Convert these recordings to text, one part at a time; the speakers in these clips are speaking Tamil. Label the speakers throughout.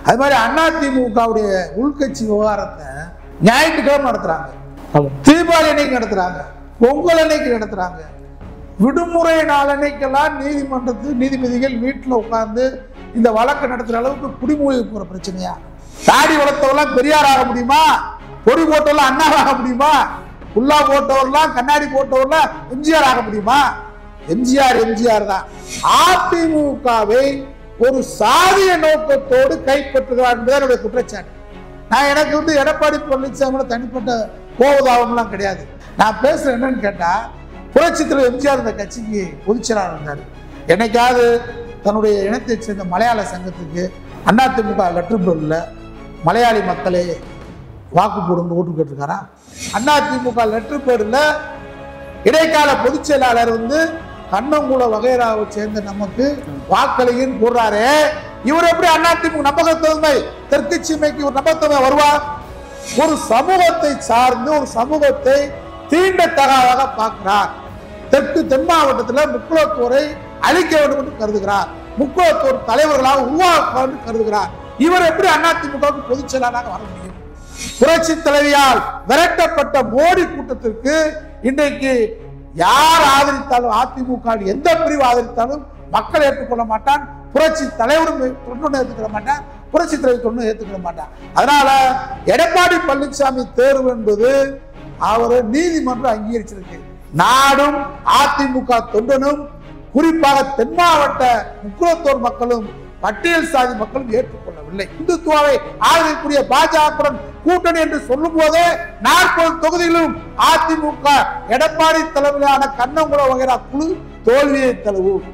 Speaker 1: அது மாதிரி அதிமுகவுடைய உள்கட்சி விவகாரத்தை ஞாயிற்றுக்கிழமை நடத்துறாங்க
Speaker 2: ஆமா
Speaker 1: தீபாவளி அன்னைக்கு நடத்துறாங்க பொங்கல் அன்னைக்கு நடத்துறாங்க விடுமுறை நாள் அன்னைக்கெல்லாம் நீதிமன்றத்து நீதிபதிகள் வீட்டில் உட்கார்ந்து இந்த வழக்கு நடத்துற அளவுக்கு குடிமூழ்கி போற பிரச்சனையா தாடி வளர்த்தவெல்லாம் பெரியார் ஆக முடியுமா பொடி போட்டவெல்லாம் அண்ணா ஆக முடியுமா புல்லா போட்டவர்லாம் கண்ணாடி போட்டவர்லாம் எம்ஜிஆர் ஆக முடியுமா எம்ஜிஆர் எம்ஜிஆர் தான் அதிமுகவை ஒரு சாதிய நோக்கத்தோடு கைப்பற்றுகிறார் என்பது என்னுடைய குற்றச்சாட்டு நான் எனக்கு வந்து எடப்பாடி பழனிசாமியோட தனிப்பட்ட கோபதாபம்லாம் கிடையாது நான் பேசுறேன் என்னன்னு கேட்டா புரட்சித்தில் எம்ஜிஆர் இந்த கட்சிக்கு பொதுச்செயலாளர் இருந்தார் என்னைக்காவது தன்னுடைய இனத்தைச் சேர்ந்த மலையாள சங்கத்துக்கு அதிமுக லெட்டர் பேர்ல மலையாளி மக்களே வாக்கு போடுங்க ஓட்டு கேட்டிருக்காரா அதிமுக லெட்டர் பேர்ல இடைக்கால பொதுச் செயலாளர் வந்து கண்ணங்குள வகைராவை சேர்ந்த நமக்கு வாக்களியின் போடுறாரு இவர் எப்படி அதிமுக நம்பகத்தன்மை தெற்கு சீமைக்கு ஒரு நம்பகத்தன்மை வருவார் ஒரு சமூகத்தை சார்ந்து ஒரு சமூகத்தை தீண்டத்தகாதாக பார்க்கிறார் தெற்கு தென் மாவட்டத்தில் முக்குளத்தோரை அழிக்க வேண்டும் என்று கருதுகிறார் முக்குளத்தோர் தலைவர்களாக உருவாக்க வேண்டும் என்று கருதுகிறார் இவர் எப்படி அதிமுகவுக்கு பொதுச் செயலாளராக வர முடியும் புரட்சி தலைவியால் விரட்டப்பட்ட மோடி கூட்டத்திற்கு இன்றைக்கு யார் ஆதரித்தாலும் அதிமுக வில் எந்த பிரிவு ஆதரித்தாலும் மக்கள் ஏற்றுக்கொள்ள மாட்டான் புரட்சி தலைவரும் தொண்டு ஏற்றுக்கிற மாட்டான் புரட்சி தலைவர் தொண்டு ஏற்றுக்கிற மாட்டான் அதனால எடப்பாடி பழனிசாமி தேர்வு என்பது அவர் நீதிமன்றம் அங்கீகரிச்சிருக்கு நாடும் அதிமுக தொண்டனும் குறிப்பாக தென் மாவட்ட முக்குளத்தோர் மக்களும் பட்டியல் சாதி மக்களும் ஏற்றுக்கொள்ளவில்லை இந்துத்துவாவை ஆதரிக்கக்கூடிய பாஜகவுடன் கூட்டணி என்று சொல்லும் போதே நாற்பது தொகுதிகளிலும் அதிமுக எடப்பாடி தலைமையிலான கண்ணங்குள வகைரா குழு தோல்வியை தழுவும்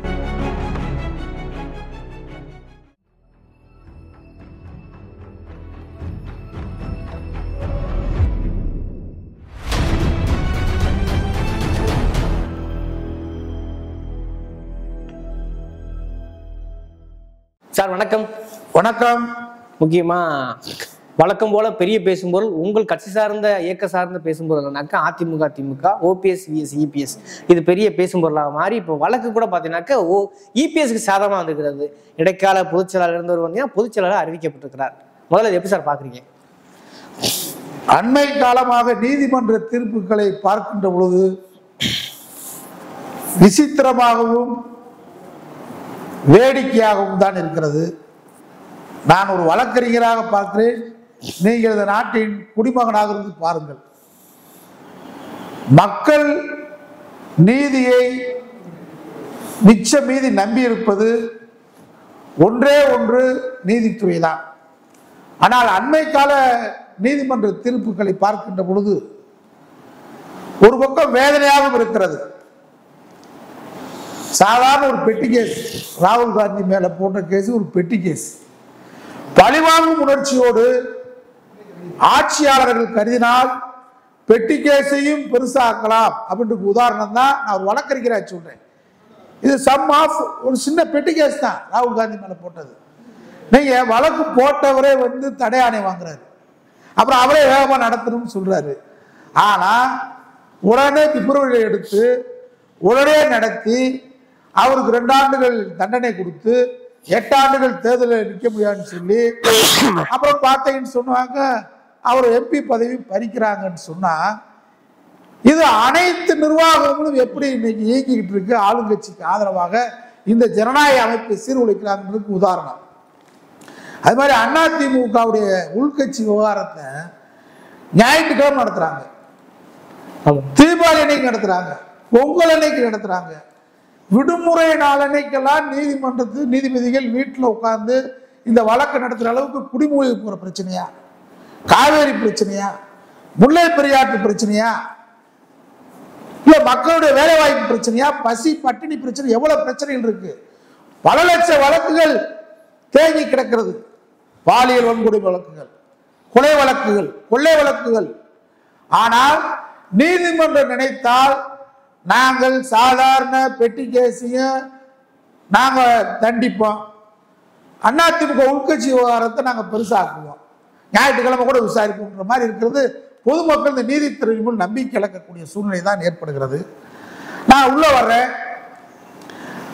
Speaker 2: சார் வணக்கம்
Speaker 1: வணக்கம்
Speaker 2: முக்கியமா வழக்கம் போல பெரிய பேசும்பொருள் உங்கள் கட்சி சார்ந்த இயக்க சார்ந்த பேசும்பொருள்னாக்கா AIADMK DMK OPS vs EPS இது பெரிய பேசும்பொருளாக மாறி இப்போ வழக்கு கூட பார்த்தீங்கன்னாக்கா ஓ இபிஎஸ்க்கு சாதகமாக வந்திருக்கிறது இடைக்கால பொதுச்செயலாளர் இருந்தவர் வந்தீங்கன்னா பொதுச்செயலாளர் அறிவிக்கப்பட்டிருக்கிறார் முதல்ல இதை எப்படி சார் பார்க்குறீங்க
Speaker 1: அண்மை காலமாக நீதிமன்ற தீர்ப்புகளை பார்க்கின்ற பொழுது விசித்திரமாகவும் வேடிக்கையாகவும் தான் இருக்கிறது நான் ஒரு வழக்கறிஞராக பார்க்கிறேன் நீங்கள் இந்த நாட்டின் குடிமகனாக இருந்து பாருங்கள் மக்கள் நீதியை மிச்ச மீதி நம்பி இருப்பது ஒன்றே ஒன்று நீதித்துறை தான் ஆனால் அண்மை கால நீதிமன்ற தீர்ப்புகளை பார்க்கின்ற பொழுது ஒரு பக்கம் வேதனையாகவும் இருக்கிறது சாதாரண ஒரு பெட்டி கேஸ் ராகுல் காந்தி மேல போட்ட கேஸ் ஒரு பெட்டி கேஸ் பழிவாங்கும் உணர்ச்சியோடு ஆட்சியாளர்கள் கருதினால் பெட்டி கேஸையும் பெருசாக்கலாம் அப்படின்ற உதாரணம் தான் நான் ஒரு வழக்கறிஞரா சொல்றேன் இது சம் ஆஃப் ஒரு சின்ன பெட்டி கேஸ் தான் ராகுல் காந்தி மேல போட்டது நீங்க வழக்கு போட்டவரே வந்து தடை ஆணை வாங்குறாரு அப்புறம் அவரே வேகமா நடத்தணும்னு சொல்றாரு ஆனா உடனே பிப்ரவரியில் எடுத்து உடனே நடத்தி அவருக்கு ரெண்டு ஆண்டுகள் தண்டனை கொடுத்து எட்டு ஆண்டுகள் தேர்தலில் நிற்க முடியாதுன்னு சொல்லி அப்புறம் பார்த்தீங்கன்னு சொன்னாங்க அவர் எம்பி பதவி பறிக்கிறாங்கன்னு சொன்னா இது அனைத்து நிர்வாகங்களும் எப்படி இன்னைக்கு இயங்கிக்கிட்டு இருக்கு ஆளுங்கட்சிக்கு ஆதரவாக இந்த ஜனநாயக அமைப்பை சீர்குலைக்கிறாங்கிறதுக்கு உதாரணம் அது மாதிரி அதிமுகவுடைய உள்கட்சி விவகாரத்தை ஞாயிற்றுக்கிழமை நடத்துறாங்க
Speaker 2: ஆமாம்
Speaker 1: தீபாவளி அன்னைக்கு நடத்துறாங்க பொங்கல் அன்னைக்கு நடத்துறாங்க விடுமுறை நாள் அன்னைக்கெல்லாம் நீதிமன்றத்து நீதிபதிகள் வீட்டில் உட்கார்ந்து இந்த வழக்கு நடத்துற அளவுக்கு குடிமூழ்கி போற பிரச்சனையா காவேரி பிரச்சனையா முல்லை பெரியாற்று பிரச்சனையா இல்ல மக்களுடைய வேலை வாய்ப்பு பிரச்சனையா பசி பட்டினி பிரச்சனை எவ்வளவு பிரச்சனைகள் இருக்கு பல லட்சம் வழக்குகள் தேங்கி கிடக்கிறது பாலியல் வன்கொடுமை வழக்குகள் கொலை வழக்குகள் கொள்ளை வழக்குகள் ஆனால் நீதிமன்றம் நினைத்தால் நாங்கள் சாதாரண பெட்டி கேஸையும் நாங்கள் தண்டிப்போம் அதிமுக உள்கட்சி விவகாரத்தை நாங்கள் பெருசாக்குவோம் ஞாயிற்றுக்கிழமை கூட விசாரிப்போம்ன்ற மாதிரி இருக்கிறது பொதுமக்கள் இந்த நீதித்துறை முன் நம்பிக்கை இழக்கக்கூடிய சூழ்நிலை தான் ஏற்படுகிறது நான் உள்ள வர்றேன்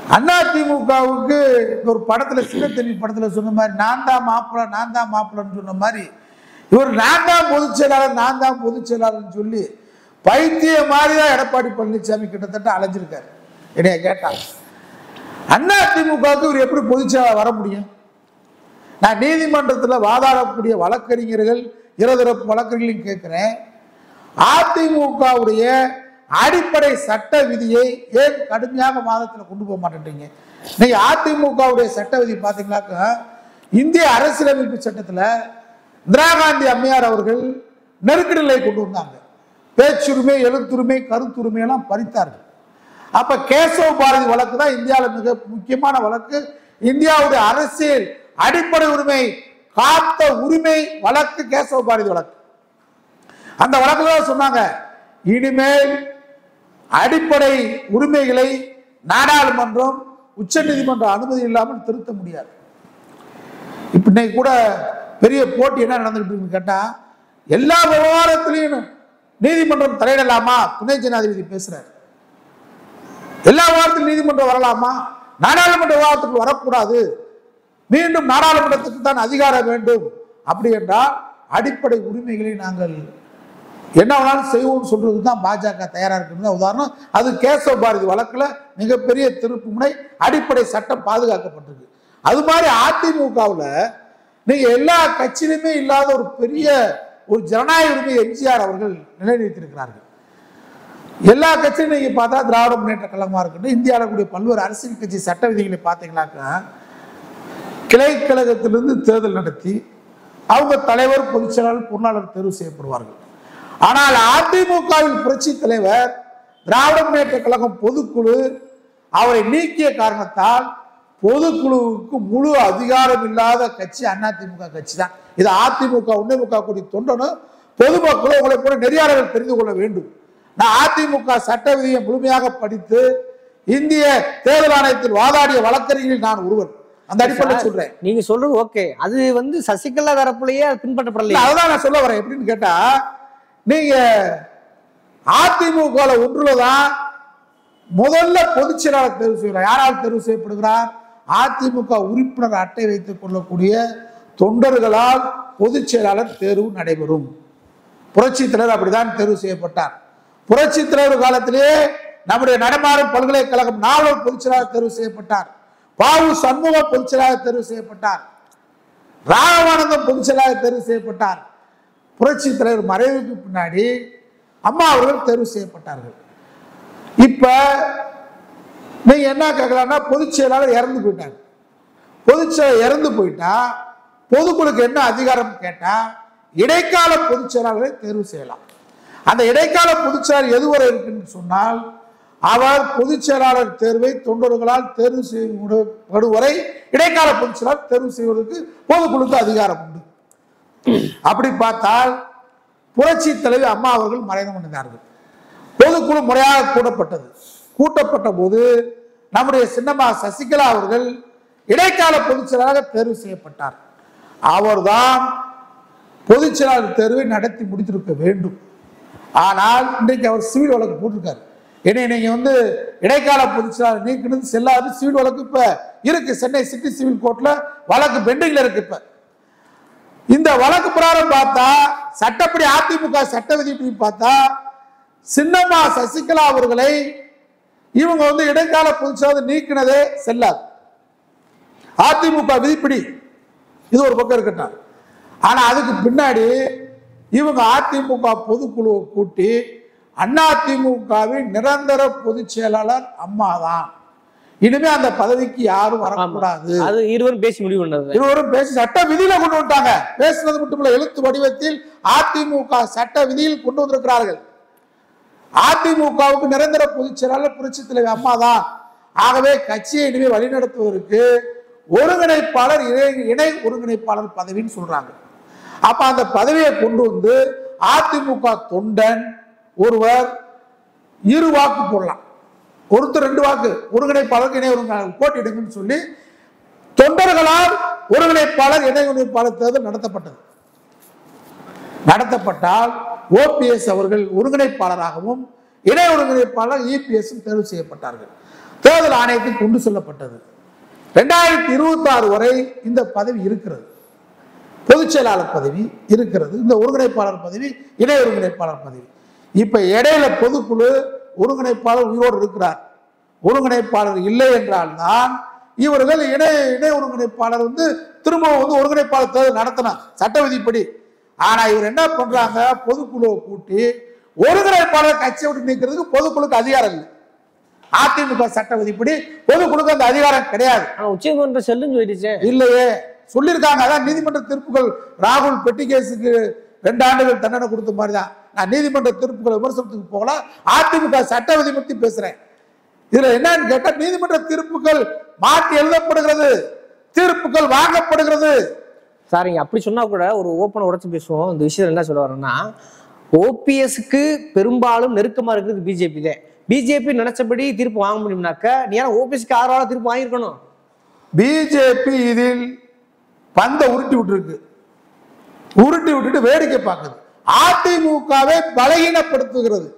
Speaker 1: அதிமுகவுக்கு ஒரு படத்துல சின்னத்தண்ணி படத்துல சொன்ன மாதிரி நான் தான் மாப்பிள்ள நான் தான் மாப்பிள்ளன்னு சொன்ன மாதிரி இவர் நான் தான் பொதுச் செயலாளர் நான் தான் பொதுச் செயலாளர்னு சொல்லி பைத்திய மாதிரி தான் எடப்பாடி பழனிசாமி கிட்டத்தட்ட அலைஞ்சிருக்காரு என்னைய கேட்டாங்க அண்ணா திமுகவுக்கு இவர் எப்படி பொதுச் செயலாளர் வர முடியும் நான் நீதிமன்றத்தில் வாதாடக்கூடிய வழக்கறிஞர்கள் இருதரப்பு வழக்கறிஞர்களையும் கேட்கிறேன் அதிமுகவுடைய அடிப்படை சட்ட விதியை ஏன் கடுமையாக வாதத்தில் கொண்டு போக மாட்டேன்றீங்க நீங்க அதிமுகவுடைய சட்ட விதி பார்த்தீங்கன்னாக்கா இந்திய அரசியலமைப்பு சட்டத்தில் இந்திரா காந்தி அம்மையார் அவர்கள் நெருக்கடி நிலை கொண்டு வந்தாங்க பேச்சுரிமை எழுத்துரிமை கருத்துரிமை எல்லாம் பறித்தார்கள் அப்ப கேசவ பாரதி வழக்கு தான் இந்தியாவில் மிக முக்கியமான வழக்கு இந்தியாவுடைய அரசியல் அடிப்படை உரிமை காத்த உரிமை வழக்கு கேசவ பாரதி வழக்கு அந்த வழக்குல தான் சொன்னாங்க இனிமேல் அடிப்படை உரிமைகளை நாடாளுமன்றம் உச்சநீதிமன்ற அனுமதி இல்லாமல் திருத்த முடியாது இப்ப இன்னைக்கு கூட பெரிய போட்டி என்ன நடந்துட்டு இருக்குன்னு கேட்டா எல்லா விவகாரத்திலையும் நீதிமன்றம் தலையிடலாமா துணை ஜனாதிபதி பேசுறாரு எல்லா விவகாரத்திலும் நீதிமன்றம் வரலாமா நாடாளுமன்ற விவகாரத்துக்கு வரக்கூடாது மீண்டும் நாடாளுமன்றத்துக்கு தான் அதிகாரம் வேண்டும் அப்படி என்றால் அடிப்படை உரிமைகளை நாங்கள் என்ன வேணாலும் செய்வோம் சொல்றது தான் பாஜக தயாரா இருக்கிறது உதாரணம் அது கேசவ பாரதி வழக்குல மிகப்பெரிய திருப்பு முனை அடிப்படை சட்டம் பாதுகாக்கப்பட்டிருக்கு அது மாதிரி அதிமுகவுல நீங்க எல்லா கட்சியிலுமே இல்லாத ஒரு பெரிய ஒரு ஜனநாயக உரிமை எம்ஜிஆர் அவர்கள் நிலைநிறுத்தியிருக்கிறார்கள் எல்லா கட்சியும் நீங்க பார்த்தா திராவிட முன்னேற்ற கழகமா இருக்கட்டும் இந்தியாவில் கூடிய பல்வேறு அரசியல் கட்சி சட்ட விதிகளை பார்த்தீங்கன்னாக்கா கிளை கழகத்திலிருந்து தேர்தல் நடத்தி அவங்க தலைவர் பொதுச் செயலாளர் பொருளாளர் தேர்வு செய்யப்படுவார்கள் ஆனால் அதிமுகவின் புரட்சி தலைவர் திராவிட முன்னேற்ற கழகம் பொதுக்குழு அவரை நீக்கிய காரணத்தால் பொதுக்குழுவுக்கு முழு அதிகாரம் இல்லாத கட்சி அதிமுக கட்சி தான் இது அதிமுக உன்னிமுக கூடிய தொண்டனும் பொதுமக்களும் உங்களை போல நெறியாளர்கள் தெரிந்து கொள்ள வேண்டும் நான் அதிமுக சட்ட விதியை முழுமையாக படித்து இந்திய தேர்தல் ஆணையத்தில் வாதாடிய வழக்கறிஞர்கள் நான் ஒருவன் அந்த அடிப்படையில் சொல்றேன்
Speaker 2: நீங்க சொல்றது ஓகே அது வந்து சசிகலா தரப்புலயே அது
Speaker 1: இல்ல,
Speaker 2: பின்பற்றப்படலையே
Speaker 1: அதுதான் நான் சொல்ல வரேன் எப்படின்னு கேட்டா நீங்க அதிமுக ஒன்றுல தான் முதல்ல பொதுச் செயலாளர் தேர்வு செய்கிறார் யாரால் தேர்வு செய்யப்படுகிறார் அதிமுக உறுப்பினர் அட்டை வைத்துக் கொள்ளக்கூடிய தொண்டர்களால் பொதுச் செயலாளர் தேர்வு நடைபெறும் புரட்சி தலைவர் அப்படிதான் தேர்வு செய்யப்பட்டார் புரட்சி தலைவர் காலத்திலேயே நம்முடைய நடமாறும் பல்கலைக்கழகம் நாவலர் பொதுச் செயலாளர் தேர்வு செய்யப்பட்டார் பாவு சண்முகம் பொதுச் செயலாளர் தேர்வு செய்யப்பட்டார் ராகவானந்தம் பொதுச் செயலாளர் தேர்வு செய்யப்பட்டார் புரட்சி தலைவர் மறைவுக்கு பின்னாடி அம்மா அவர்கள் தேர்வு செய்யப்பட்டார்கள் இப்ப நீங்க என்ன கேட்கலாம்னா பொதுச் செயலாளர் இறந்து போயிட்டாங்க பொதுச் செயலாளர் இறந்து போயிட்டா பொதுக்குழுக்கு என்ன அதிகாரம் கேட்டா இடைக்கால பொதுச் செயலாளரை தேர்வு செய்யலாம் அந்த இடைக்கால பொதுச் செயலாளர் எதுவரை இருக்குன்னு சொன்னால் அவர் பொதுச் செயலாளர் தேர்வை தொண்டர்களால் தேர்வு செய்யப்படும் வரை இடைக்கால பொதுச் செயலாளர் தேர்வு செய்வதற்கு பொதுக்குழுக்கு அதிகாரம் உண்டு அப்படி பார்த்தால் புரட்சி தலைவி அம்மா அவர்கள் மறைந்து கொண்டார்கள் பொதுக்குழு முறையாக கூட்டப்பட்டது கூட்டப்பட்ட போது நம்முடைய சின்னம்மா சசிகலா அவர்கள் இடைக்கால பொதுச் செயலாளராக தேர்வு செய்யப்பட்டார் அவர்தான் பொதுச் செயலாளர் தேர்வை நடத்தி முடித்திருக்க வேண்டும் ஆனால் இன்றைக்கு அவர் சிவில் வழக்கு போட்டிருக்காரு என்னை நீங்க வந்து இடைக்கால பொதுச் செயலாளர் நீக்கினது செல்லாது சிவில் வழக்கு இப்ப இருக்கு சென்னை சிட்டி சிவில் கோர்ட்ல வழக்கு பெண்டிங்ல இருக்கு இப்ப இந்த வழக்கு பிரகாரம் பார்த்தா சட்டப்படி அதிமுக சட்ட விதிப்படி பார்த்தா சின்னம்மா சசிகலா அவர்களை இவங்க வந்து இடைக்கால பொதுச்சாளர் நீக்கினதே செல்லாது அதிமுக விதிப்படி இது ஒரு பக்கம் இருக்கட்டும் ஆனா அதுக்கு பின்னாடி இவங்க அதிமுக பொதுக்குழுவை கூட்டி அதிமுகவின் நிரந்தர பொதுச் செயலாளர் அம்மா தான் இனிமே அந்த பதவிக்கு யாரும் வரக்கூடாது
Speaker 2: அது இருவரும் பேசி முடிவு பண்ணது
Speaker 1: இருவரும் பேசி சட்ட விதியில கொண்டு வந்துட்டாங்க பேசுனது மட்டுமல்ல எழுத்து வடிவத்தில் அதிமுக சட்ட விதியில் கொண்டு வந்திருக்கிறார்கள் அதிமுகவுக்கு நிரந்தர பொதுச் செயலாளர் புரட்சி தலைவர் அம்மா தான் ஆகவே கட்சியை இனிமே வழிநடத்துவதற்கு ஒருங்கிணைப்பாளர் இணை இணை ஒருங்கிணைப்பாளர் பதவின்னு சொல்றாங்க அப்ப அந்த பதவியை கொண்டு வந்து அதிமுக தொண்டன் ஒருவர் இரு வாக்கு போடலாம் ஒருத்தர் ரெண்டு வாக்கு ஒருங்கிணைப்பாளருக்கு இணை ஒருங்கிணைப்பாளர் போட்டியிடுங்கன்னு சொல்லி தொண்டர்களால் ஒருங்கிணைப்பாளர் இணை ஒருங்கிணைப்பாளர் தேர்தல் நடத்தப்பட்டது நடத்தப்பட்டால் ஓபிஎஸ் அவர்கள் ஒருங்கிணைப்பாளராகவும் இணை ஒருங்கிணைப்பாளர் இபிஎஸ் தேர்வு செய்யப்பட்டார்கள் தேர்தல் ஆணையத்துக்கு கொண்டு செல்லப்பட்டது ரெண்டாயிரத்தி இருபத்தி ஆறு வரை இந்த பதவி இருக்கிறது பொதுச் செயலாளர் பதவி இருக்கிறது இந்த ஒருங்கிணைப்பாளர் பதவி இணை ஒருங்கிணைப்பாளர் பதவி இப்ப இடையில பொதுக்குழு ஒருங்கிணைப்பாளர் உயிரோடு இருக்கிறார் ஒருங்கிணைப்பாளர் இல்லை என்றால் தான் இவர்கள் இணை இணை ஒருங்கிணைப்பாளர் வந்து திரும்ப வந்து ஒருங்கிணைப்பாளர் தேர்தல் நடத்தணும் சட்ட விதிப்படி ஆனா இவர் என்ன பண்றாங்க பொதுக்குழுவை கூட்டி ஒருங்கிணைப்பாளர் கட்சியை விட்டு நீக்கிறதுக்கு பொதுக்குழுக்கு அதிகாரம் இல்லை அதிமுக சட்ட விதிப்படி பொதுக்குழுக்கு அந்த அதிகாரம் கிடையாது
Speaker 2: ஆனா உச்சநீதிமன்றம் செல்லுன்னு சொல்லிடுச்சே
Speaker 1: இல்லையே சொல்லியிருக்காங்க அதான் நீதிமன்ற தீர்ப்புகள் ராகுல் பெட்டி கேஸுக்கு ரெண்டு ஆண்டுகள் தண்டனை கொடுத்த மாதிரி தான் நான் நீதிமன்ற தீர்ப்புகள் விமர்சனத்துக்கு போகல அதிமுக சட்ட விதி பத்தி பேசுறேன் இதுல என்னன்னு கேட்டா நீதிமன்ற தீர்ப்புகள் மாற்றி எழுதப்படுகிறது தீர்ப்புகள் வாங்கப்படுகிறது
Speaker 2: சார் இங்க அப்படி சொன்னா கூட ஒரு ஓப்பனை உடைச்சு பேசுவோம் இந்த விஷயத்துல என்ன சொல்ல வரேன்னா ஓபிஎஸ்க்கு பெரும்பாலும் நெருக்கமா இருக்கிறது பிஜேபி தான் பிஜேபி நினைச்சபடி தீர்ப்பு வாங்க முடியும்னாக்க நீ ஏன்னா ஓபிஎஸ்க்கு ஆதரவாக தீர்ப்பு வாங்கியிருக்கணும்
Speaker 1: பிஜேபி இதில் பந்தை உருட்டி விட்டுருக்கு உருட்டி விட்டுட்டு வேடிக்கை பார்க்குது அதிமுகவை பலகீனப்படுத்துகிறது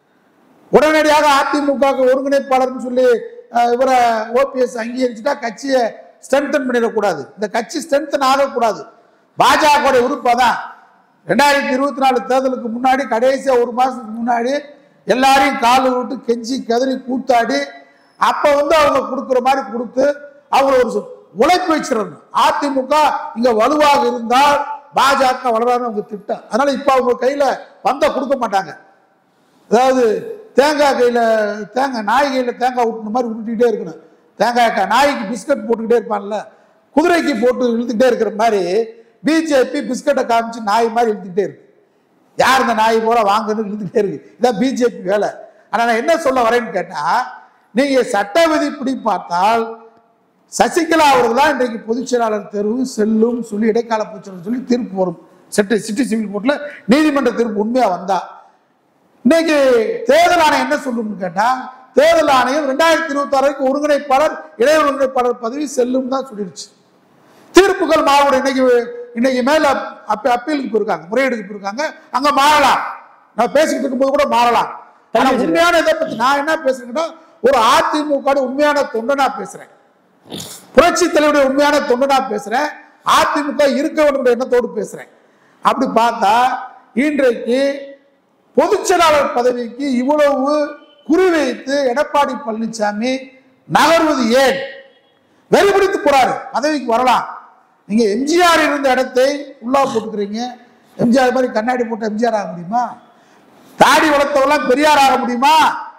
Speaker 1: உடனடியாக அதிமுக ஒருங்கிணைப்பாளர்னு சொல்லி அஹ், இவரை ஓபிஎஸ் அங்கீகரிச்சுட்டா கட்சியை ஸ்ட்ரென்தன் பண்ணிடக்கூடாது இந்த கட்சி ஸ்ட்ரென்தன் ஆகக்கூடாது பாஜக உறுப்பு தான் ரெண்டாயிரத்தி இருபத்தி நாலு தேர்தலுக்கு முன்னாடி கடைசியா ஒரு மாசத்துக்கு முன்னாடி எல்லாரையும் கால் விட்டு கெஞ்சி கதறி கூத்தாடி அப்ப வந்து அவங்க கொடுக்குற மாதிரி கொடுத்து அவங்க ஒரு சொ- உழைப்பு வச்சிடணும் அதிமுக இங்க வலுவாக இருந்தால் பாஜக வளரான்னு அவங்க திட்டம் அதனால இப்ப அவங்க கையில பந்தை கொடுக்க மாட்டாங்க அதாவது தேங்காய் கையில் தேங்காய் நாய் கையில் தேங்காய் உருட்டுன மாதிரி உருட்டிக்கிட்டே இருக்கணும் தேங்காய் கா- நாய்க்கு பிஸ்கட் போட்டுக்கிட்டே இருப்பான்ல குதிரைக்கு போட்டு இழுத்துக்கிட்டே இருக்கிற மாதிரி பிஜேபி பிஸ்கட்டை காமிச்சு நாய் மாதிரி இழுத்துக்கிட்டே இருக்கு யார் இந்த நாய் போல வாங்கன்னு இழுத்துக்கிட்டே இருக்கு இதான் பிஜேபி வேலை ஆனால் நான் என்ன சொல்ல வரேன்னு கேட்டா நீங்க சட்ட விதிப்படி பார்த்தால் சசிகலா அவர்கள் தான் இன்றைக்கு பொதுச் செயலாளர் தேர்வு செல்லும் சொல்லி இடைக்கால பொதுச் செயலாளர் சொல்லி தீர்ப்பு வரும் சிட்டி சிட்டி சிவில் கோர்ட்ல நீதிமன்ற தீர்ப்பு உண்மையா வந்தா இன்னைக்கு தேர்தல் ஆணையம் என்ன சொல்லும்னு கேட்டா தேர்தல் ஆணையம் ரெண்டாயிரத்தி இருபத்தி ஆறுக்கு ஒருங்கிணைப்பாளர் இணை ஒருங்கிணைப்பாளர் பதவி செல்லும் தான் சொல்லிருச்சு தீர்ப்புகள் மாறுபடும் இன்னைக்கு இன்னைக்கு மேல அப்ப அப்பீலுக்கு போயிருக்காங்க முறையீடுக்கு போயிருக்காங்க அங்க மாறலாம் நான் பேசிக்கிட்டு இருக்கும்போது கூட மாறலாம் ஆனா உண்மையான இதை பத்தி நான் என்ன பேசுறேன்னா ஒரு அதிமுக உண்மையான தொண்டனா பேசுறேன் புரட்சி தலைவருடைய உண்மையான தொண்டனா பேசுறேன் அதிமுக இருக்க வேண்டும் எண்ணத்தோடு பேசுறேன் அப்படி பார்த்தா இன்றைக்கு பொதுச் செயலாளர் பதவிக்கு இவ்வளவு குறிவைத்து எடப்பாடி பழனிசாமி நகர்வது ஏன் வெறிபிடித்து போறாரு பதவிக்கு வரலாம் நீங்க எம்ஜிஆர் இருந்த இடத்தை உள்ளா போட்டுக்கிறீங்க எம்ஜிஆர் மாதிரி கண்ணாடி போட்ட எம்ஜிஆர் ஆக முடியுமா தாடி வளர்த்தவெல்லாம் பெரியார் ஆக முடியுமா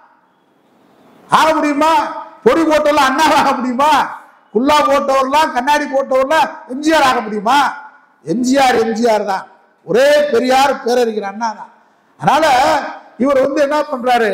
Speaker 1: ஆக முடியுமா பொடி போட்டவர்லாம் அண்ணா ஆக முடியுமா குல்லா போட்டவர்லாம் கண்ணாடி போட்டவர்லாம் எம்ஜிஆர் ஆக முடியுமா எம்ஜிஆர் எம்ஜிஆர் தான் ஒரே பெரியார் பேரறிஞர் அண்ணா தான் அதனால இவர் வந்து என்ன பண்றாரு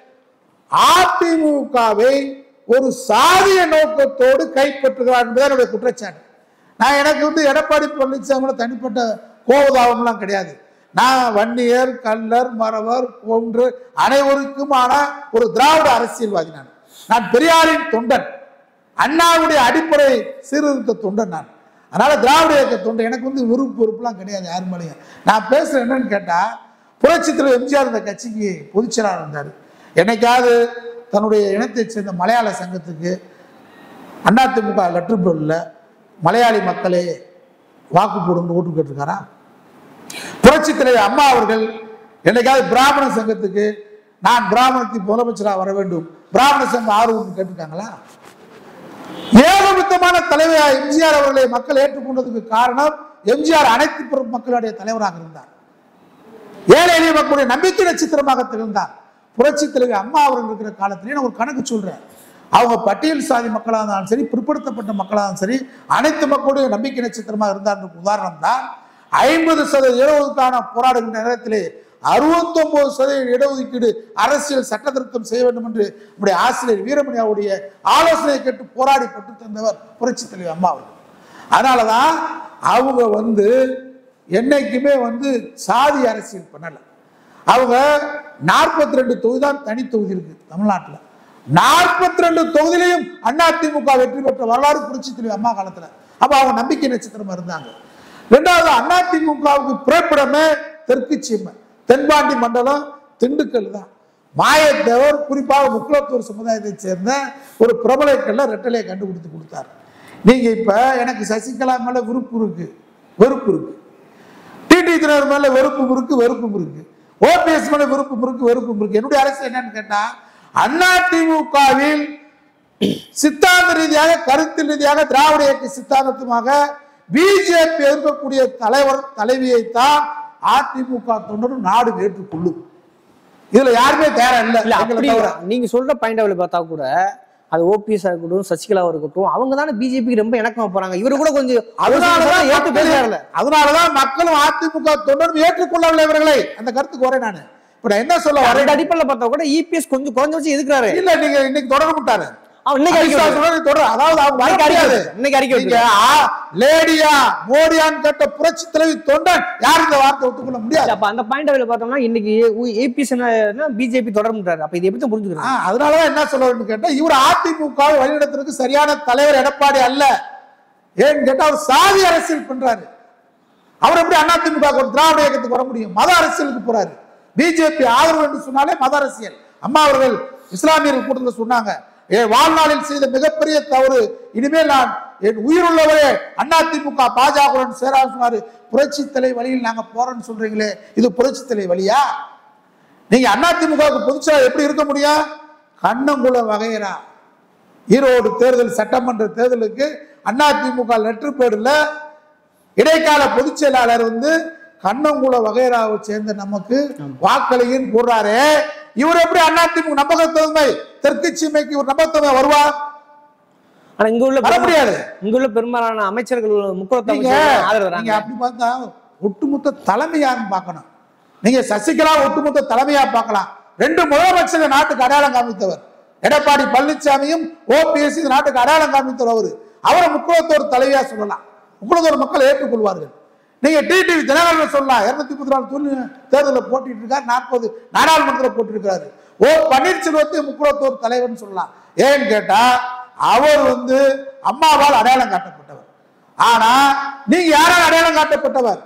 Speaker 1: அதிமுகவை ஒரு சாதிய நோக்கத்தோடு கைப்பற்றுகிறார் என்பது என்னுடைய குற்றச்சாட்டு நான் எனக்கு வந்து எடப்பாடி பழனிசாமி தனிப்பட்ட கோபதாபம்லாம் கிடையாது நான் வன்னியர் கல்லர் மறவர் போன்று அனைவருக்குமான ஒரு திராவிட அரசியல்வாதி நான் நான் பெரியாரின் தொண்டன் அண்ணாவுடைய அடிப்படை சீர்திருத்த தொண்டன் நான் அதனால திராவிட இயக்க தொண்டன் எனக்கு வந்து விருப்பு வெறுப்புலாம் கிடையாது யார் மேலேயும் நான் பேசுறேன் என்னன்னு கேட்டா புரட்சித்தில் எம்ஜிஆர் இந்த கட்சிக்கு பொதுச் செயலாளர் இருந்தார் என்னைக்காவது தன்னுடைய இனத்தைச் சேர்ந்த மலையாள சங்கத்துக்கு அதிமுக லெட்டர் பேர்ல மலையாளி மக்களே வாக்கு போடுங்க ஓட்டு கேட்டிருக்காரா புரட்சி தலைவர் அம்மா அவர்கள் என்னைக்காவது பிராமண சங்கத்துக்கு நான் பிராமணத்தின் முதலமைச்சராக வர வேண்டும் பிராமண சங்கம் ஆர்வம் கேட்டிருக்காங்களா ஏகமித்தமான தலைவரா எம்ஜிஆர் அவர்களை மக்கள் ஏற்றுக்கொண்டதுக்கு காரணம் எம்ஜிஆர் அனைத்து பிற- மக்களுடைய தலைவராக இருந்தார் ஏழை எளிய மக்களுடைய நம்பிக்கை நட்சத்திரமாக திகழ்ந்தார் புரட்சி தலைவர் அம்மா அவர்கள் இருக்கிற காலத்திலே நான் ஒரு கணக்கு சொல்றேன் அவங்க பட்டியல் சாதி மக்களாக இருந்தாலும் சரி பிற்படுத்தப்பட்ட மக்களாக இருந்தாலும் சரி அனைத்து மக்களுடைய நம்பிக்கை நட்சத்திரமாக இருந்தார் உதாரணம் தான் ஐம்பது சதவீத இடஒதுக்கான போராடுகின்ற நேரத்திலே அறுபத்தொன்பது சதவீத இடஒதுக்கீடு அரசியல் சட்ட திருத்தம் செய்ய வேண்டும் என்று நம்முடைய ஆசிரியர் வீரமணி அவருடைய ஆலோசனை கேட்டு போராடி பெற்று தந்தவர் புரட்சி தலைவர் அம்மா அவர்கள் அதனாலதான் அவங்க வந்து என்னைக்குமே வந்து சாதி அரசியல் பண்ணல அவங்க நாற்பத்தி ரெண்டு தொகுதி தான் தனி தொகுதி இருக்கு தமிழ்நாட்டில் நாற்பத்தி ரெண்டு தொகுதியிலையும் அதிமுக வெற்றி பெற்ற வரலாறு புரட்சி தலைவர் அம்மா காலத்துல அப்ப அவங்க நம்பிக்கை நட்சத்திரமா இருந்தாங்க ரெண்டாவது அதிமுகவுக்கு பிறப்பிடமே தெற்கு சீமை தென்பாண்டி மண்டலம் திண்டுக்கல் தான் மாயத்தேவர் குறிப்பாக முக்குளத்தூர் சமுதாயத்தைச் சேர்ந்த ஒரு பிரபலக்கல்ல ரெட்டலையை கண்டுபிடித்து கொடுத்தார் நீங்க இப்ப எனக்கு சசிகலா மேல விருப்பு இருக்கு வெறுப்பு இருக்கு டிடி தினர் மேல வெறுப்பும் இருக்கு வெறுப்பும் இருக்கு ஓபிஎஸ் மேல விருப்பம் இருக்கு வெறுப்பும் இருக்கு என்னுடைய அரசு என்னன்னு கேட்டா அண்ணா திமுகவில் சித்தாந்த ரீதியாக கருத்து ரீதியாக திராவிட இயக்க சித்தாந்தத்துமாக பிஜேபி எதிர்க்கக்கூடிய தலைவர் தலைவியைத்தான் அதிமுக தொண்டரும் நாடு ஏற்றுக்கொள்ளும் இதுல யாருமே தேரம் இல்ல
Speaker 2: இல்ல
Speaker 1: எங்களை
Speaker 2: அப்படி
Speaker 1: தவிர.
Speaker 2: நீங்க சொல்ற பாயிண்ட் ஆஃப் பார்த்தா கூட அது ஓபிஎஸ் இருக்கட்டும் சசிகலாவா இருக்கட்டும் அவங்க தானே பிஜேபிக்கு ரொம்ப இணக்கமா போறாங்க இவரு கூட கொஞ்சம்
Speaker 1: அதனாலதான்
Speaker 2: ஏத்து பேசுறாருல
Speaker 1: அதனாலதான் மக்களும் அதிமுக தொண்டரும் ஏற்றுக்கொள்ளவில்லை இவர்களை அந்த கருத்துக்கு வரேன் நானு இப்ப நான் என்ன சொல்ல வரேன்
Speaker 2: அந்த அடிப்படையில பார்த்தா கூட இபிஎஸ் கொஞ்சம் குறைஞ்ச வச்சு எதுக்குறாரு
Speaker 1: இல்ல நீங்க இன்னைக்கு தொடர மாட்டாரு
Speaker 2: அவன் இன்னைக்கு அறிக்கை
Speaker 1: அமித்ஷா
Speaker 2: விட்டாரு.
Speaker 1: சொல்றது தொடர் அதாவது அவங்க வர
Speaker 2: இன்னைக்கு அறிக்கை
Speaker 1: முடியாது
Speaker 2: விட்டாரு. இன்னைக்கு அறிக்கை
Speaker 1: நீங்க
Speaker 2: விட்டாரு.
Speaker 1: ஆ, லேடியா மோடியான் கேட்ட புரட்சி தலைவி தொண்டன் யாரும் இந்த வார்த்தை ஒத்துக்கொள்ள முடியாது
Speaker 2: அப்ப அந்த பாயிண்ட் ஆஃப் பார்த்தோம்னா இன்னைக்கு ஏபிஎஸ் பிஜேபி தொடர்முட்டாரு அப்ப இது எப்படி தான்
Speaker 1: ஆ,
Speaker 2: புரிஞ்சுக்கிறேன்
Speaker 1: அதனாலதான் என்ன சொல்ல வேண்டும் கேட்டா இவர் அதிமுக வை வழிநடத்துறதுக்கு சரியான தலைவர் எடப்பாடி அல்ல ஏன்னு கேட்டா அவர் சாதி அரசியல் பண்றாரு அவர் எப்படி அதிமுக க்கு ஒரு திராவிட இயக்கத்துக்கு வர முடியும் மத அரசியலுக்கு போறாரு பிஜேபி ஆதரவு என்று சொன்னாலே மத அரசியல் அம்மா அவர்கள் இஸ்லாமியர்கள் கூட்டத்தில் சொன்னாங்க என் வாழ்நாளில் செய்த மிகப்பெரிய தவறு இனிமேல் நான் என் உயிருள்ளவரே அதிமுக பாஜகவுடன் சேரான்னு சொன்னாரு புரட்சி தலை வழியில் நாங்க போறோம்னு சொல்றீங்களே இது புரட்சி தலை வழியா நீங்க அதிமுகவுக்கு பொதுச்செயலாளர் எப்படி இருக்க முடியும் கண்ணங்குள வகையரா ஈரோடு தேர்தல் சட்டமன்ற தேர்தலுக்கு அதிமுக லெட்டர் பேர்ல இடைக்கால பொதுச் செயலாளர் வந்து கண்ணங்குள வகைராவை சேர்ந்த நமக்கு வாக்களியின் போடுறாரு இவர் எப்படி அதிமுக நம்பகத்தன்மை தெற்கு சீமைக்கு ஒரு நம்பகத்தன்மை வருவார்
Speaker 2: ஆனா இங்க உள்ள
Speaker 1: வர
Speaker 2: பெரும்பாலான-
Speaker 1: முடியாது
Speaker 2: இங்க உள்ள பெரும்பாலான அமைச்சர்கள் முக்குளத்த
Speaker 1: நீங்க
Speaker 2: அமைச்சர்கள் ஆதரவு
Speaker 1: நீங்க
Speaker 2: தராங்க
Speaker 1: அப்படி பார்த்தா ஒட்டுமொத்த தலைமை யாருன்னு பார்க்கணும் நீங்க சசிகலா ஒட்டுமொத்த தலைமையா பார்க்கலாம் ரெண்டு முதலமைச்சர்கள் நாட்டுக்கு அடையாளம் காமித்தவர் எடப்பாடி பழனிசாமியும் ஓபிஎஸ் இந்த நாட்டுக்கு அடையாளம் காமித்தவர் அவரு அவரை முக்குளத்தோர் தலைவியா சொல்லலாம் முக்குளத்தோர் மக்கள் ஏற்றுக்கொள்வார்கள் நீங்க டிடிவி தினகரன் சொல்லலாம் இருநூத்தி முப்பத்தி நாலு தொழில் தேர்தலில் போட்டிட்டு இருக்காரு நாற்பது நாடாளுமன்றத்தில் போட்டிருக்கிறாரு ஓ பன்னீர்செல்வத்தை முக்குளத்தோர் தலைவர்னு சொல்லலாம் ஏன்னு கேட்டா அவர் வந்து அம்மாவால் அடையாளம் காட்டப்பட்டவர் ஆனா நீங்க யாரால் அடையாளம் காட்டப்பட்டவர்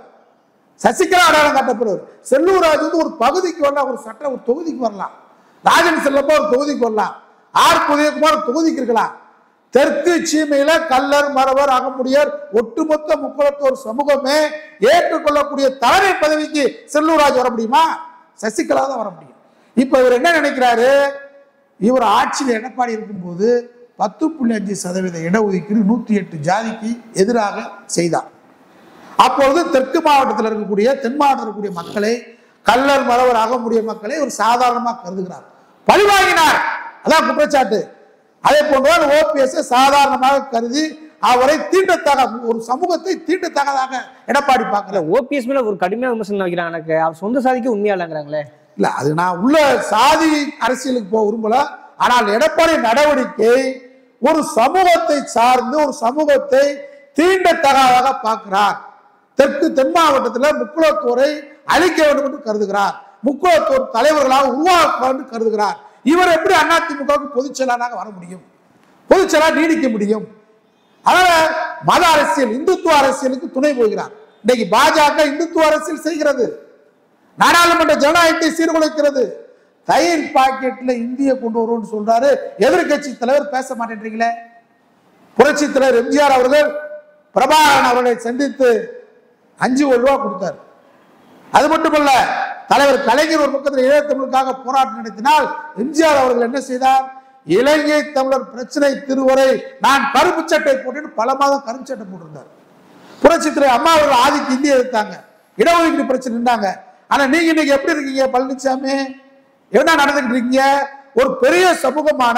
Speaker 1: சசிகலா அடையாளம் காட்டப்படுவார் செல்லூர் ராஜ் வந்து ஒரு பகுதிக்கு வரலாம் ஒரு சட்ட ஒரு தொகுதிக்கு வரலாம் ராஜன் செல்லப்பா ஒரு தொகுதிக்கு வரலாம் ஆர் புதியகுமார் ஒரு தொகுதிக்கு இருக்கலாம் தெற்கு சீமையில கல்லர் மறவர் அகமுடியர் ஒட்டுமொத்த முக்குளத்தோர் சமூகமே ஏற்றுக்கொள்ளக்கூடிய தலைமை பதவிக்கு செல்லூர் ராஜ் வர முடியுமா சசிகலா தான் வர முடியும் இப்ப இவர் என்ன நினைக்கிறாரு இவர் ஆட்சியில் எடப்பாடி இருக்கும்போது பத்து புள்ளி அஞ்சு சதவீத இடஒதுக்கீடு நூத்தி எட்டு ஜாதிக்கு எதிராக செய்தார் அப்பொழுது தெற்கு மாவட்டத்தில் இருக்கக்கூடிய தென் மாவட்டத்தில் இருக்கக்கூடிய மக்களை கல்லர் மறவர் ஆகக்கூடிய மக்களை ஒரு சாதாரணமாக கருதுகிறார் பழிவாங்கினார் அதான் குற்றச்சாட்டு அதே போன்றுதான் ஓபிஎஸ் சாதாரணமாக கருதி அவரை தீண்டத்தக ஒரு சமூகத்தை தீண்டத்தகதாக எடப்பாடி பார்க்கிறார்
Speaker 2: ஓபிஎஸ் மேல ஒரு கடுமையான விமர்சனம் வைக்கிறாங்க எனக்கு அவர் சொந்த சாதிக்கு உண்மையா இல்லைங்கிறாங்களே
Speaker 1: இல்ல அது நான் உள்ள சாதி அரசியலுக்கு போக விரும்பல ஆனால் எடப்பாடி நடவடிக்கை ஒரு சமூகத்தை சார்ந்து ஒரு சமூகத்தை தீண்டத்தகாதாக பார்க்கிறார் தெற்கு தென் மாவட்டத்தில் முக்குளத்தோரை அழிக்க வேண்டும் என்று கருதுகிறார் முக்குளத்தோர் தலைவர்களாக உருவாக்க வேண்டும் என்று கருதுகிறார் இவர் எப்படி அதிமுகவுக்கு பொதுச் செயலாளராக வர முடியும் பொதுச் செயலாளர் நீடிக்க முடியும் அதனால மத அரசியல் இந்துத்துவ அரசியலுக்கு துணை போகிறார் இன்னைக்கு பாஜக இந்துத்துவ அரசியல் செய்கிறது நாடாளுமன்ற ஜனநாயகத்தை சீர்குலைக்கிறது தயிர் பாக்கெட்ல இந்திய கொண்டு வருவோம்னு சொல்றாரு எதிர்க்கட்சி தலைவர் பேச மாட்டேன்றீங்களே புரட்சி தலைவர் எம்ஜிஆர் அவர்கள் பிரபாகரன் அவர்களை சந்தித்து அஞ்சு கோடி ரூபாய் கொடுத்தார் அது மட்டுமல்ல தலைவர் கலைஞர் ஒரு பக்கத்தில் ஈழத்தமிழுக்காக போராட்டம் நடத்தினால் எம்ஜிஆர் அவர்கள் என்ன செய்தார் இலங்கை தமிழர் பிரச்சனை திருவரை நான் கருப்பு சட்டை போட்டுன்னு பல மாதம் கருப்பு சட்டை போட்டிருந்தார் புரட்சி தலைவர் அம்மா அவர்கள் ஆதிக்கு இந்திய எடுத்தாங்க இடஒதுக்கீடு பிரச்சனை நின்றாங்க ஆனா நீங்க இன்னைக்கு எப்படி இருக்கீங்க பழனிசாமி என்ன நடந்துகிட்டு இருக்கீங்க ஒரு பெரிய சமூகமான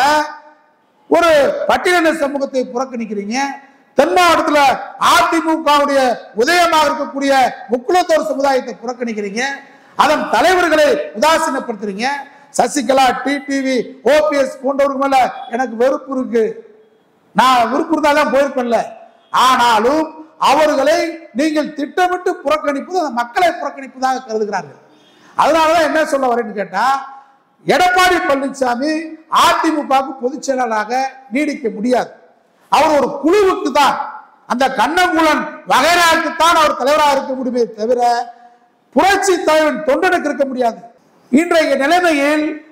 Speaker 1: ஒரு பட்டியலின சமூகத்தை புறக்கணிக்கிறீங்க தென் மாவட்டத்துல அதிமுகவுடைய உதயமாக இருக்கக்கூடிய முக்குலத்தோர் சமுதாயத்தை புறக்கணிக்கிறீங்க அதன் தலைவர்களை உதாசீனப்படுத்துறீங்க சசிகலா டிடிவி ஓபிஎஸ் போன்றவர்கள் மேல எனக்கு வெறுப்பு இருக்கு நான் விருப்பம் இருந்தாலும் போயிருப்பேன்ல ஆனாலும் அவர்களை நீங்கள் திட்டமிட்டு புறக்கணிப்பது அந்த மக்களை புறக்கணிப்பதாக கருதுகிறார்கள் அதனாலதான் என்ன சொல்ல வரேன்னு கேட்டா எடப்பாடி பழனிசாமி அதிமுகவுக்கு பொதுச் செயலாளராக நீடிக்க முடியாது அவர் ஒரு குழுவுக்கு தான் அந்த கண்ணங்குளன் வகைராவுக்கு தான் அவர் தலைவராக இருக்க முடியுமே தவிர புரட்சி தலைவன் தொண்டனுக்கு இருக்க முடியாது இன்றைய நிலைமையில்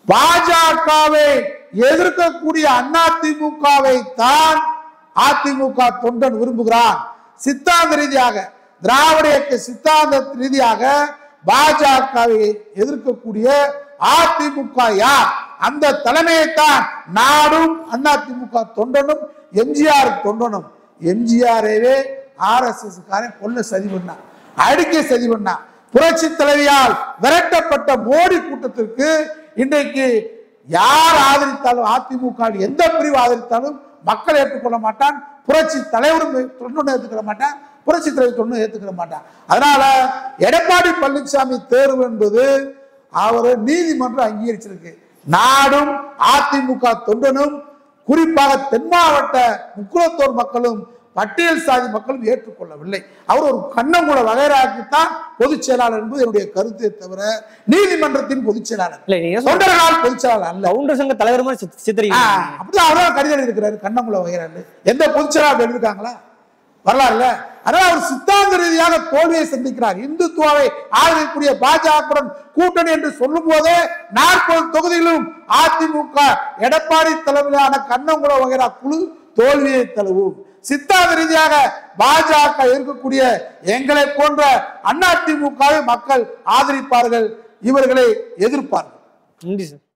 Speaker 1: பாஜகவை எதிர்க்கக்கூடிய அதிமுகவை தான் அதிமுக தொண்டன் விரும்புகிறான் சித்தாந்த ரீதியாக திராவிட இயக்க சித்தாந்த ரீதியாக பாஜகவை எதிர்க்கக்கூடிய அதிமுக யார் அந்த தலைமையைத்தான் நாடும் அதிமுக தொண்டனும் எம்ஜிஆர் தொண்டனும் எம்ஜிஆரவே ஆர்எஸ்எஸ் காரன் கொல்ல சதி பண்ணான் அடிக்க சதி பண்ணான் புரட்சி தலைவியால் விரட்டப்பட்ட மோடி கூட்டத்திற்கு இன்றைக்கு யார் ஆதரித்தாலும் அதிமுக எந்த பிரிவு ஆதரித்தாலும் மக்கள் ஏற்றுக்கொள்ள மாட்டான் புரட்சி தலைவரும் தொண்டனும் ஏற்றுக்கிற மாட்டான் புரட்சி தலைவர் தொண்டனும் ஏற்றுக்கிற மாட்டான் அதனால எடப்பாடி பழனிசாமி தேர்வு என்பது அவரை நீதிமன்றம் அங்கீகரிச்சிருக்கு நாடும் அதிமுக தொண்டனும் குறிப்பாக தென் மாவட்ட முக்குளத்தோர் மக்களும் பட்டியல் சாதி மக்களும் ஏற்றுக்கொள்ளவில்லை அவர் ஒரு கண்ணங்குள வகைராக்கித்தான் பொதுச் செயலாளர் என்பது என்னுடைய கருத்தை தவிர நீதிமன்றத்தின் பொதுச் செயலாளர்
Speaker 2: இல்ல நீங்க சொல்ற
Speaker 1: தொண்டர்களால் பொதுச் செயலாளர் அல்ல
Speaker 2: கவுண்டர் சங்க தலைவர் மாதிரி சித்த-
Speaker 1: ஆ,
Speaker 2: சித்தரிக்கிறீங்க
Speaker 1: அப்படிதான் அவரும் கடிதம் எழுதியிருக்கிறாரு கண்ணங்குள வகைரான்னு எந்த பொதுச் செயலாளர் எழுதிருக்காங்களா வரலாறுல அதனால அவர் சித்தாந்த ரீதியாக தோல்வியை சந்திக்கிறார் இந்துத்துவாவை ஆதரிக்கக்கூடிய பாஜகவுடன் கூட்டணி என்று சொல்லும் போதே நாற்பது தொகுதிகளிலும் அதிமுக எடப்பாடி தலைமையிலான கண்ணங்குள வகைரா குழு தோல்வியை தழுவும் சித்தாந்த ரீதியாக பாஜக இருக்கக்கூடிய எங்களை போன்ற அதிமுகவை மக்கள் ஆதரிப்பார்கள் இவர்களை எதிர்ப்பார்கள்
Speaker 2: நன்றி சார்